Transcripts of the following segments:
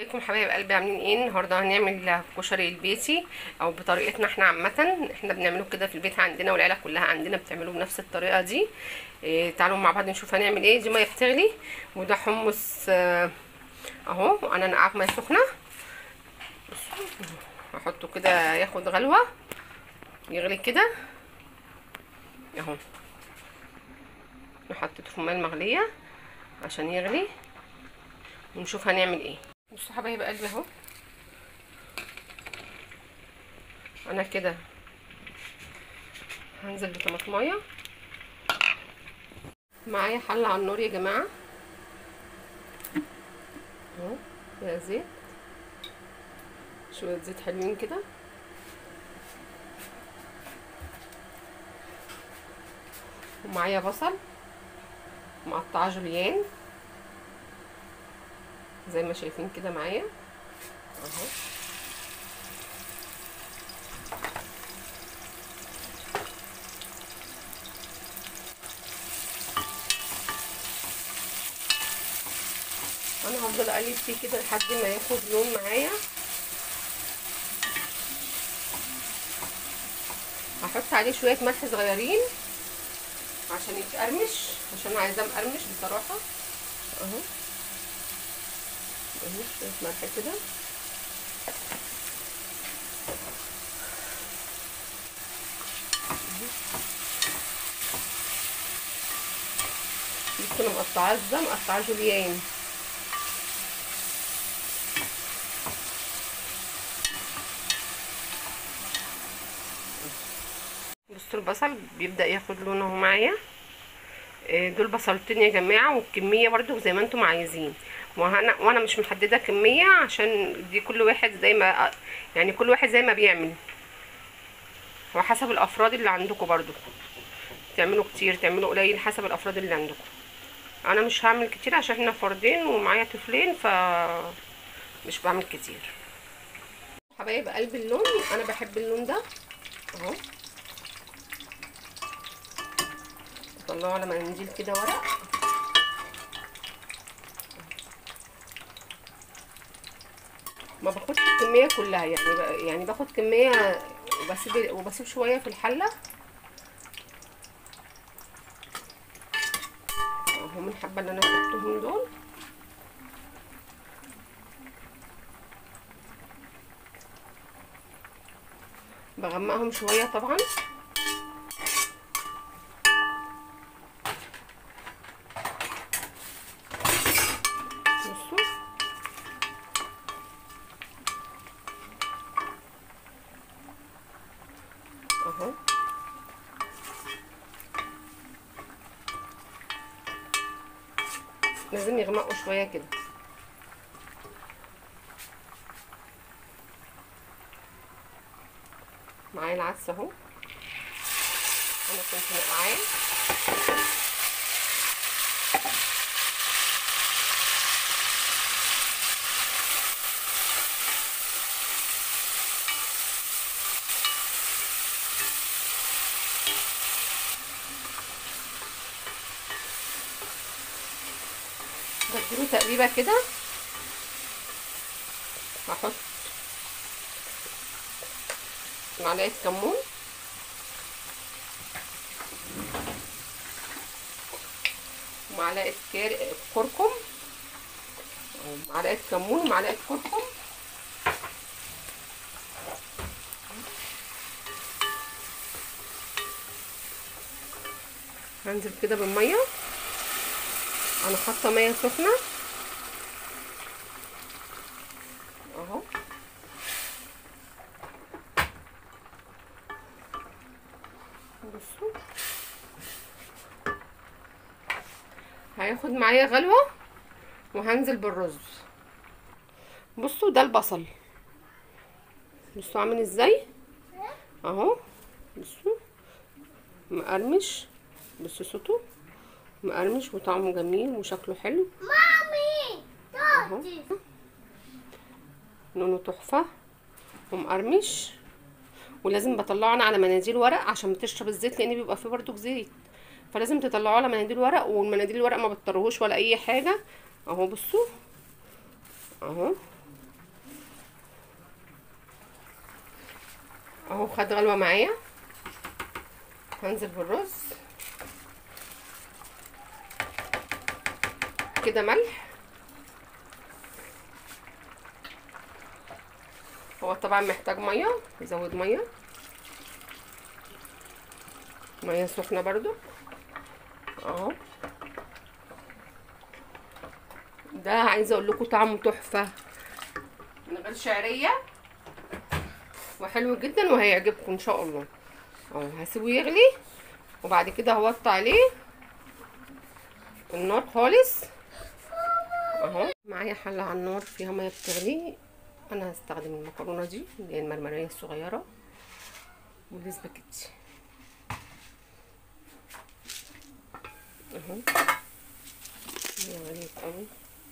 ازيكم حبايب قلبي عاملين ايه النهارده هنعمل كشري البيتي او بطريقتنا احنا عامه احنا بنعمله كده في البيت عندنا والعيله كلها عندنا بتعمله بنفس الطريقه دي إيه تعالوا مع بعض نشوف هنعمل ايه دي ميه بتغلي وده حمص آه، اهو انا نقعه ميه سخنه بصوا هحطه كده ياخد غلوه يغلي كده اهو حطيته في الميه المغليه عشان يغلي ونشوف هنعمل ايه بصوا حبايب قلبي اهو انا كده هنزل بطماطمايه معايا حله على النار يا جماعه اهو فيها زيت شويه زيت حلوين كده ومعايا بصل مقطعه جوليان زي ما شايفين كده معايا اهو انا هفضل اقلب فيه كده لحد ما ياخد لون معايا هحط عليه شويه ملح صغيرين عشان يتقرمش عشان عايزاه مقرمش بصراحه اهو اهو شويه ملح كده بصوا انا مقطعاه ازاي مقطعاه جوليان بصوا البصل بيبدا ياخد لون اهو معايا دول بصلتين يا جماعه والكميه برضو زي ما انتم عايزين وانا وانا مش محدده كميه عشان دي كل واحد زي ما يعني كل واحد زي ما بيعمل وحسب الافراد اللي عندكم برضو تعملوا كتير تعملوا قليل حسب الافراد اللي عندكم انا مش هعمل كتير عشان احنا فردين ومعايا طفلين ف مش بعمل كتير حبايب قلب اللون انا بحب اللون ده اهو طلعه على مناديل كده ورق ما باخدش الكميه كلها يعني يعني باخد كميه وبسيب وبسيب شويه في الحله اهو من الحبه اللي انا حطيتهم دول بغمقهم شويه طبعا اهو لازم يغمقوا شويه كده معايا العدس اهو انا كنت نقعاه بديله تقريبا كده هحط معلقه كمون ومعلقه كركم معلقه كمون ومعلقه كركم هنزل كده بالميه انا حاطه ميه سخنه اهو بصوا هياخد معايا غلوه وهنزل بالرز بصوا ده البصل بصوا عامل ازاي اهو بصوا مقرمش بصوا صوته مقرمش وطعمه جميل وشكله حلو مامي اهو لونه تحفه ومقرمش ولازم بطلعه انا على مناديل ورق عشان بتشرب الزيت لان بيبقى فيه برضو زيت فلازم تطلعوه على مناديل ورق والمناديل الورق ما بتطروهوش ولا اي حاجه اهو بصوا اهو اهو خد غلوه معايا هنزل بالرز كده ملح هو طبعا محتاج ميه نزود ميه ميه سخنه برضو اهو ده عايزه اقول لكم طعمه تحفه من غير شعريه وحلو جدا وهيعجبكم ان شاء الله اهو هسيبه يغلي وبعد كده هوطي عليه النار خالص اهو معايا حله على النار فيها ميه بتغلي انا هستخدم المكرونه دي اللي هي المرمريه الصغيره والسباكيتي اهو هي غليت قوي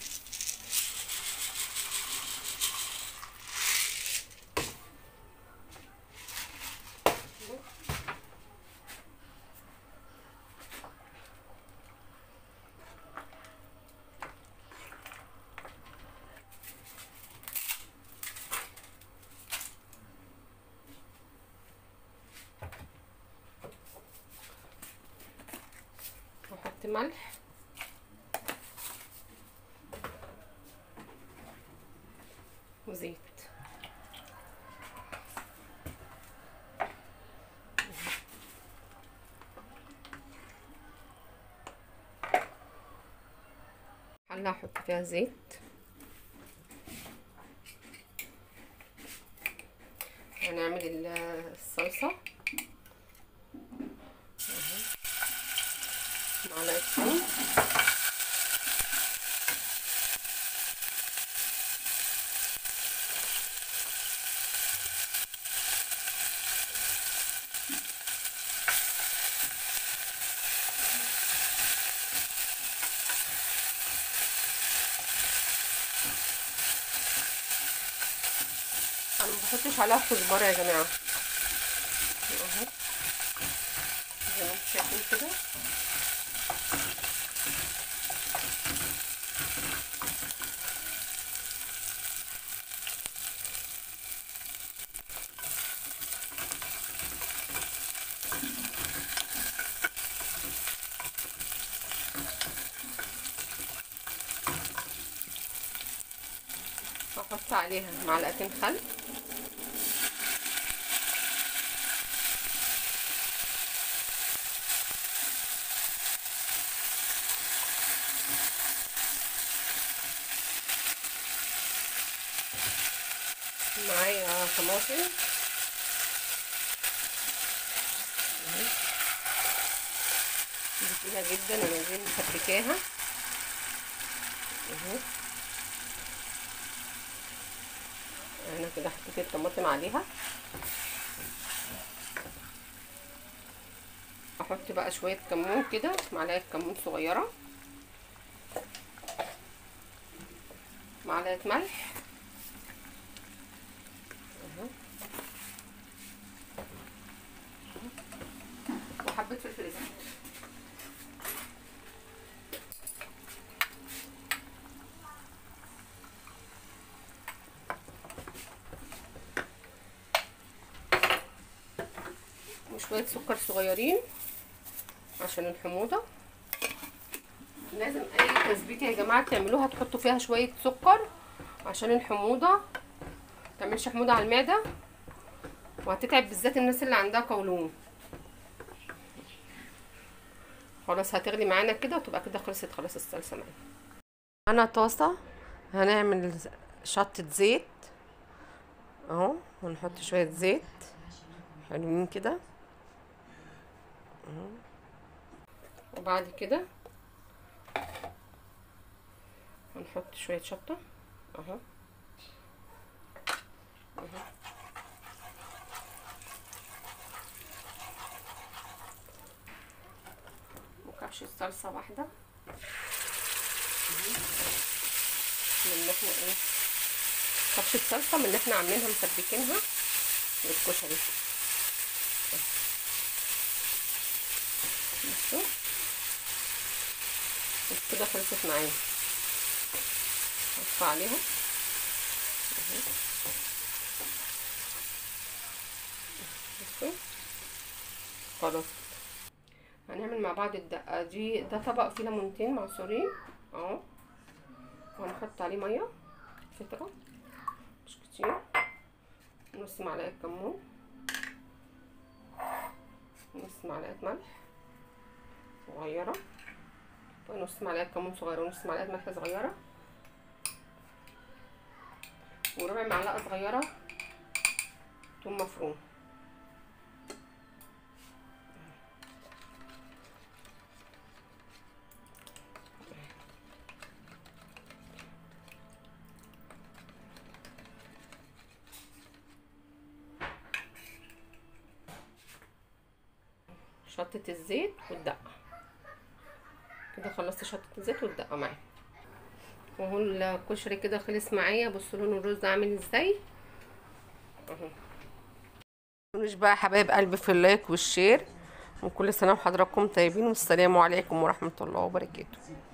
واحط ملح وزيت حلة احط فيها زيت هنعمل الصلصة معلقة ثوم انا ما بحطش عليها كزبره يا جماعه اهو زي ما انتم شايفين كده هحط عليها معلقتين خل معايا طماطم دي تقيلة جدا انا دي مسبكاها اهو انا كده حطيت الطماطم عليها احط بقى شويه كمون كده معلقه كمون صغيره معلقه ملح وحبه فلفل اسود وشوية سكر صغيرين عشان الحموضة لازم اي تسبيكة يا جماعة تعملوها تحطوا فيها شوية سكر عشان الحموضة متعملش حموضة على المعدة وهتتعب بالذات الناس اللي عندها قولون خلاص هتغلي معانا كده وتبقى كده خلصت خلاص الصلصة معانا انا طاسة هنعمل شطة زيت اهو ونحط شوية زيت حلوين كده وبعد كده هنحط شوية شطة اهو اهو وكبشة صلصة واحدة من اللي احنا ايه كبشة صلصة من اللي احنا عاملينها مسبكينها للكشري بصوا كده خلصت معايا هصفى عليها بصوا خلاص هنعمل مع بعض الدقه دي ده طبق فيه ليمونتين معصورين اهو وهنحط عليه ميه فتره مش كتير نص معلقه كمون نص معلقه ملح صغيره ونص معلقه كمون صغيره ونص معلقه ملح صغيره وربع معلقه صغيره ثوم مفروم شطة الزيت والدقة كده خلصت شطة الزيت والدقة معايا وهو الكشري كده خلص معايا بصوا لون الرز عامل ازاي اهو مش بقى حبايب قلبي في اللايك والشير وكل سنة وحضراتكم طيبين والسلام عليكم ورحمة الله وبركاته